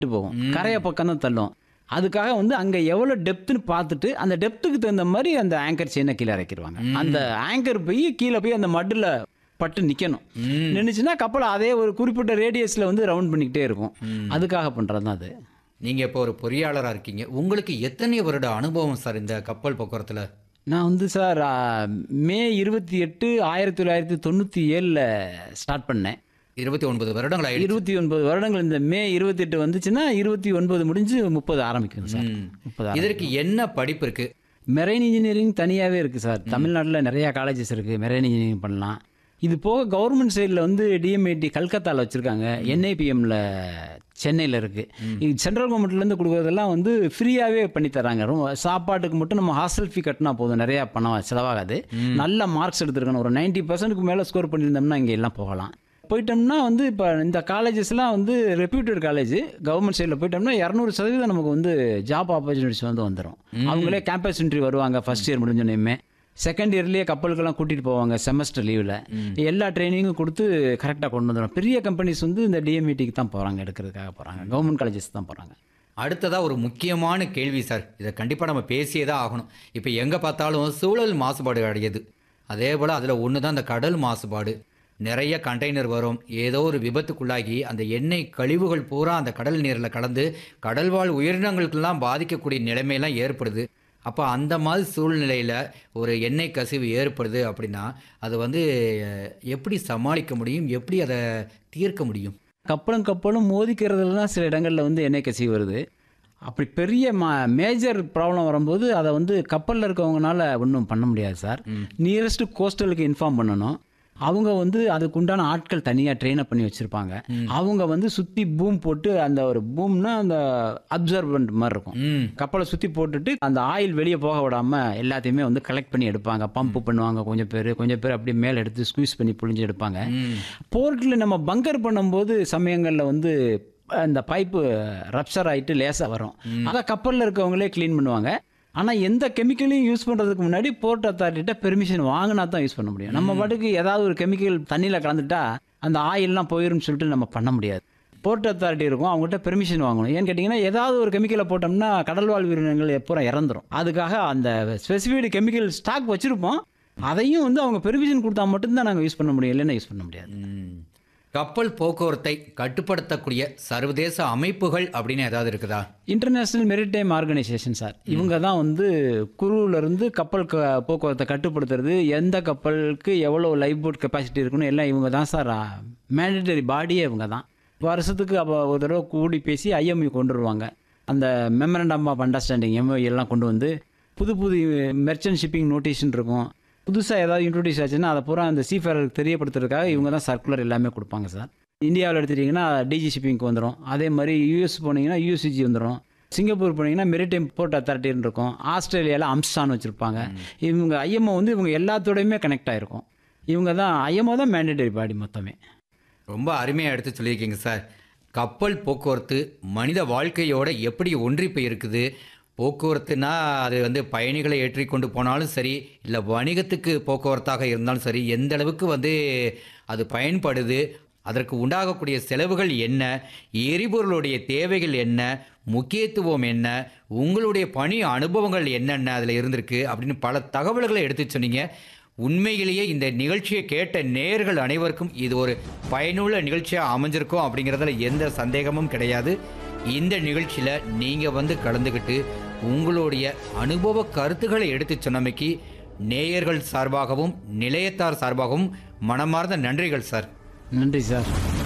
போகும் கரையை பக்கம் தான் தள்ளும் அதுக்காக வந்து அங்கே எவ்வளோ டெப்த்துன்னு பார்த்துட்டு அந்த டெப்த்துக்கு தகுந்த மாதிரி அந்த ஆங்கர் செயினை கீழே இறக்கிடுவாங்க அந்த ஆங்கர் போய் கீழே போய் அந்த மட்டில் பட்டு நிற்கணும் நின்றுச்சுன்னா கப்பல் அதே ஒரு குறிப்பிட்ட ரேடியஸில் வந்து ரவுண்ட் பண்ணிக்கிட்டே இருக்கும் அதுக்காக பண்ணுறது தான் அது நீங்கள் இப்போ ஒரு பொறியாளராக இருக்கீங்க உங்களுக்கு எத்தனை வருட அனுபவம் சார் இந்த கப்பல் போக்குவரத்தில் நான் வந்து சார் ஆ, மே இருபத்தி எட்டு ஆயிரத்தி தொள்ளாயிரத்தி தொண்ணூற்றி ஏழில் ஸ்டார்ட் பண்ணேன் இருபத்தி ஒன்பது வருடங்கள் ஆயிடுச்சு இருபத்தி ஒன்பது வருடங்கள் இந்த மே இருபத்தி எட்டு வந்துச்சுன்னா இருபத்தி ஒன்பது முடிஞ்சு முப்பது ஆரம்பிக்கும் சார் ம். முப்பது இதற்கு என்ன படிப்பு இருக்கு மெரைன் இன்ஜினியரிங் தனியாகவே இருக்குது சார் தமிழ்நாட்டில் நிறையா காலேஜஸ் இருக்குது மெரைன் இன்ஜினியரிங் பண்ணலாம் இது போக கவர்மெண்ட் சைடில் வந்து டிஎம்ஐடி கல்கத்தாவில் வச்சுருக்காங்க என்ஐபிஎம்மில் சென்னையில் இருக்குது இது சென்ட்ரல் கவர்மெண்ட்லேருந்து கொடுக்குறதெல்லாம் வந்து ஃப்ரீயாகவே பண்ணி தராங்க ரொம்ப சாப்பாட்டுக்கு மட்டும் நம்ம ஹாஸ்டல் ஃபீ கட்டினா போதும் நிறையா பணம் செலவாகாது நல்ல மார்க்ஸ் எடுத்துருக்கணும் ஒரு நைன்ட்டி பர்சன்ட்டுக்கு மேலே ஸ்கோர் பண்ணியிருந்தோம்னா இங்கே எல்லாம் போகலாம் போயிட்டோம்னா வந்து இப்போ இந்த காலேஜஸ்லாம் வந்து ரெப்யூட்டட் காலேஜ் கவர்மெண்ட் சைடில் போயிட்டோம்னா இரநூறு சதவீதம் நமக்கு வந்து ஜாப் ஆப்பர்ச்சுனிட்டிஸ் வந்து வந்துடும் அவங்களே கேம்பஸ் இன்டர்வியூ வருவாங்க ஃபர்ஸ்ட் இயர் முடிஞ்சோடனே செகண்ட் இயர்லேயே கப்பலுக்கெல்லாம் கூட்டிகிட்டு போவாங்க செமஸ்டர் லீவில் எல்லா ட்ரைனிங்கும் கொடுத்து கரெக்டாக கொண்டு வந்துடும் பெரிய கம்பெனிஸ் வந்து இந்த டிஎம்இடிக்கு தான் போகிறாங்க எடுக்கிறதுக்காக போகிறாங்க கவர்மெண்ட் காலேஜஸ் தான் போகிறாங்க அடுத்ததாக ஒரு முக்கியமான கேள்வி சார் இதை கண்டிப்பாக நம்ம பேசியே தான் ஆகணும் இப்போ எங்கே பார்த்தாலும் சூழல் மாசுபாடு அடையுது அதே போல் அதில் ஒன்று தான் அந்த கடல் மாசுபாடு நிறைய கண்டெய்னர் வரும் ஏதோ ஒரு விபத்துக்குள்ளாகி அந்த எண்ணெய் கழிவுகள் பூரா அந்த கடல் நீரில் கலந்து கடல்வாழ் உயிரினங்களுக்கெல்லாம் பாதிக்கக்கூடிய நிலைமையெல்லாம் ஏற்படுது அப்போ அந்த மாதிரி சூழ்நிலையில் ஒரு எண்ணெய் கசிவு ஏற்படுது அப்படின்னா அது வந்து அஹ், எப்படி சமாளிக்க முடியும் எப்படி அதை தீர்க்க முடியும் கப்பலும் கப்பலும் மோதிக்கிறதுலாம் சில இடங்களில் வந்து எண்ணெய் கசிவு வருது அப்படி பெரிய மா மேஜர் ப்ராப்ளம் வரும்போது அதை வந்து கப்பலில் இருக்கவங்கனால ஒன்றும் பண்ண முடியாது சார் நியரஸ்ட் கோஸ்டலுக்கு இன்ஃபார்ம் பண்ணணும் அவங்க வந்து அதுக்கு உண்டான ஆட்கள் தனியாக ட்ரெயினப் பண்ணி வச்சுருப்பாங்க அவங்க வந்து சுற்றி பூம் போட்டு அந்த ஒரு பூம்னா அந்த அப்சர்வன்ட் மாதிரி இருக்கும் ம் கப்பலை சுற்றி போட்டுட்டு அந்த ஆயில் வெளியே போக விடாம எல்லாத்தையுமே வந்து கலெக்ட் பண்ணி எடுப்பாங்க பம்ப் பண்ணுவாங்க கொஞ்சம் பேர் கொஞ்சம் பேர் அப்படியே மேலே எடுத்து ஸ்குவீஸ் பண்ணி புழிஞ்சு எடுப்பாங்க ம் போர்ட்டில் நம்ம பங்கர் பண்ணும்போது சமயங்களில் வந்து அந்த பைப்பு ரப்சர் ஆகிட்டு லேசாக வரும் அதை கப்பலில் இருக்கவங்களே க்ளீன் பண்ணுவாங்க ஆனால் எந்த கெமிக்கலையும் யூஸ் பண்ணுறதுக்கு முன்னாடி போர்ட் அத்தாரிட்ட பெர்மிஷன் வாங்கினா தான் யூஸ் பண்ண முடியும் நம்ம பாட்டுக்கு ஏதாவது ஒரு கெமிக்கல் தண்ணியில் கலந்துட்டா அந்த ஆயில்லாம் போயிரும்னு சொல்லிட்டு நம்ம பண்ண முடியாது போர்ட் அத்தாரிட்டி இருக்கும் அவங்ககிட்ட பெர்மிஷன் வாங்கணும் ஏன்னு கேட்டிங்கன்னா ஏதாவது ஒரு கெமிக்கலை போட்டோம்னா கடல்வாழ் உயிரினங்கள் எப்போ இறந்துரும் அதுக்காக அந்த ஸ்பெசிஃபைடு கெமிக்கல் ஸ்டாக் வச்சுருப்போம் அதையும் வந்து அவங்க பெர்மிஷன் கொடுத்தா மட்டும்தான் நாங்கள் யூஸ் பண்ண முடியும் இல்லைன்னா யூஸ் பண்ண முடியாது ம். கப்பல் போக்குவரத்தை கட்டுப்படுத்தக்கூடிய சர்வதேச அமைப்புகள் அப்படின்னு ஏதாவது இருக்குதா இன்டர்நேஷ்னல் மெரிடைம் ஆர்கனைசேஷன் சார் இவங்க தான் வந்து குருவுல இருந்து கப்பல் க போக்குவரத்தை கட்டுப்படுத்துறது எந்த கப்பலுக்கு எவ்வளோ லைஃப் போட் கெப்பாசிட்டி இருக்குன்னு எல்லாம் இவங்க தான் சார் மேண்டட்டரி பாடியே இவங்க தான் வருஷத்துக்கு அப்போ ஒரு தடவை கூடி பேசி ஐஎம்இ கொண்டு வருவாங்க அந்த மெமரண்டம் ஆஃப் அண்டர்ஸ்டாண்டிங் எம்ஓஇ எல்லாம் கொண்டு வந்து புது புது மெர்ச்சன்ட் ஷிப்பிங் நோட்டீஸ்னு இருக்கும் புதுசாக ஏதாவது இன்ட்ரோடியூஸ் ஆச்சுன்னா அதை பூரா அந்த சீஃபேருக்கு தெரியப்படுத்துறதுக்காக இவங்க தான் சர்க்குலர் எல்லாமே கொடுப்பாங்க சார் இந்தியாவில் எடுத்துட்டிங்கன்னா டிஜி ஷிப்பிங்க்கு வந்துடும் அதே மாதிரி யூஎஸ் போனீங்கன்னா யூசிஜி வந்துடும் சிங்கப்பூர் போனீங்கன்னா மெரிடைம் போர்ட் அத்தாரிட்டின்னு இருக்கும் ஆஸ்திரேலியாவில் அம்ஸ்டான் வச்சுருப்பாங்க இவங்க ஐஎம்ஓ வந்து இவங்க எல்லாத்தோடையுமே கனெக்ட் ஆகிருக்கும் இவங்க தான் ஐஎம்ஓ தான் மேண்டேட்டரி பாடி மொத்தமே ரொம்ப அருமையாக எடுத்து சொல்லியிருக்கீங்க சார் கப்பல் போக்குவரத்து மனித வாழ்க்கையோட எப்படி ஒன்றி போய் இருக்குது போக்குவரத்துனா அது வந்து பயணிகளை ஏற்றி கொண்டு போனாலும் சரி இல்லை வணிகத்துக்கு போக்குவரத்தாக இருந்தாலும் சரி எந்த அளவுக்கு வந்து அது பயன்படுது அதற்கு உண்டாகக்கூடிய செலவுகள் என்ன எரிபொருளுடைய தேவைகள் என்ன முக்கியத்துவம் என்ன உங்களுடைய பணி அனுபவங்கள் என்னென்ன அதில் இருந்திருக்கு அப்படின்னு பல தகவல்களை எடுத்து சொன்னீங்க உண்மையிலேயே இந்த நிகழ்ச்சியை கேட்ட நேயர்கள் அனைவருக்கும் இது ஒரு பயனுள்ள நிகழ்ச்சியாக அமைஞ்சிருக்கும் அப்படிங்கிறதுல எந்த சந்தேகமும் கிடையாது இந்த நிகழ்ச்சியில் நீங்கள் வந்து கலந்துக்கிட்டு உங்களுடைய அனுபவ கருத்துக்களை எடுத்து சொன்னமைக்கு நேயர்கள் சார்பாகவும் நிலையத்தார் சார்பாகவும் மனமார்ந்த நன்றிகள் சார் நன்றி சார்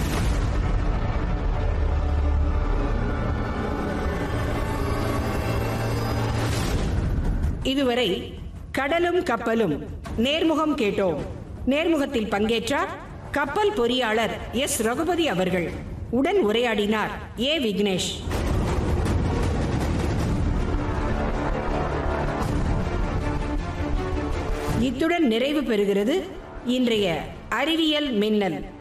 இதுவரை கடலும் கப்பலும் நேர்முகம் கேட்டோம் நேர்முகத்தில் பங்கேற்றார் கப்பல் பொறியாளர் எஸ் ரகுபதி அவர்கள் உடன் உரையாடினார் ஏ விக்னேஷ் இத்துடன் நிறைவு பெறுகிறது இன்றைய அறிவியல் மின்னல்